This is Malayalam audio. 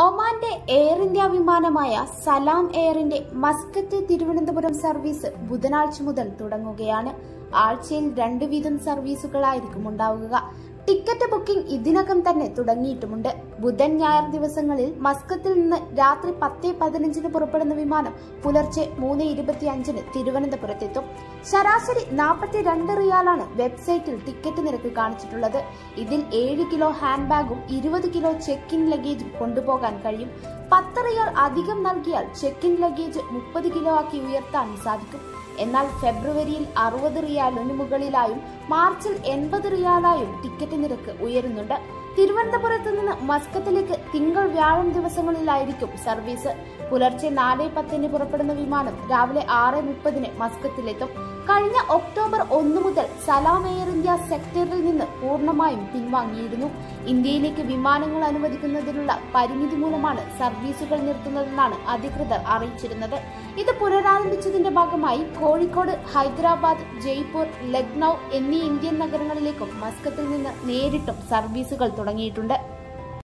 ഒമാന്റെ എയർ ഇന്ത്യ വിമാനമായ സലാം എയറിന്റെ മസ്കറ്റ് തിരുവനന്തപുരം സർവീസ് ബുധനാഴ്ച മുതൽ തുടങ്ങുകയാണ് ആഴ്ചയിൽ രണ്ട് വീതം സർവീസുകളായിരിക്കും ഉണ്ടാവുക ടിക്കറ്റ് ബുക്കിംഗ് ഇതിനകം തന്നെ തുടങ്ങിയിട്ടുമുണ്ട് ബുധൻ ഞായർ ദിവസങ്ങളിൽ മസ്കത്തിൽ നിന്ന് രാത്രി പത്ത് പതിനഞ്ചിന് പുറപ്പെടുന്ന വിമാനം പുലർച്ചെ മൂന്ന് ഇരുപത്തി അഞ്ചിന് തിരുവനന്തപുരത്തെത്തും ശരാശരി നാൽപ്പത്തിരണ്ട് റിയാലാണ് വെബ്സൈറ്റിൽ ടിക്കറ്റ് നിരക്ക് കാണിച്ചിട്ടുള്ളത് ഇതിൽ ഏഴ് കിലോ ഹാൻഡ് ബാഗും ഇരുപത് കിലോ ചെക്ക് ഇൻ ലഗേജും കൊണ്ടുപോകാൻ കഴിയും പത്ത് റിയാൽ അധികം നൽകിയാൽ ചെക്ക് ഇൻ ലഗേജ് മുപ്പത് കിലോ ആക്കി ഉയർത്താൻ സാധിക്കും എന്നാൽ ഫെബ്രുവരിയിൽ അറുപത് റിയാലിന് മുകളിലായും മാർച്ചിൽ എൺപത് റിയാലായും ടിക്കറ്റ് നിരക്ക് ഉയരുന്നുണ്ട് തിരുവനന്തപുരത്ത് നിന്ന് മസ്കത്തിലേക്ക് തിങ്കൾ വ്യാഴം ദിവസങ്ങളിലായിരിക്കും സർവീസ് പുലർച്ചെ നാല് പത്തിന് പുറപ്പെടുന്ന വിമാനം രാവിലെ ആറ് മുപ്പതിന് മസ്കത്തിലെത്തും കഴിഞ്ഞ ഒക്ടോബർ ഒന്ന് മുതൽ സലാം എയർ ഇന്ത്യ സെക്ടറിൽ നിന്ന് പൂർണ്ണമായും പിൻവാങ്ങിയിരുന്നു ഇന്ത്യയിലേക്ക് വിമാനങ്ങൾ അനുവദിക്കുന്നതിനുള്ള പരിമിതി മൂലമാണ് സർവീസുകൾ നിർത്തുന്നതെന്നാണ് അധികൃതർ അറിയിച്ചിരുന്നത് ഇത് പുനരാരംഭിച്ചതിന്റെ ഭാഗമായി കോഴിക്കോട് ഹൈദരാബാദ് ജയ്പൂർ ലക്നൌ എന്നീ ഇന്ത്യൻ നഗരങ്ങളിലേക്കും മസ്കത്തിൽ നിന്ന് നേരിട്ടും സർവീസുകൾ തുടങ്ങിയിട്ടുണ്ട്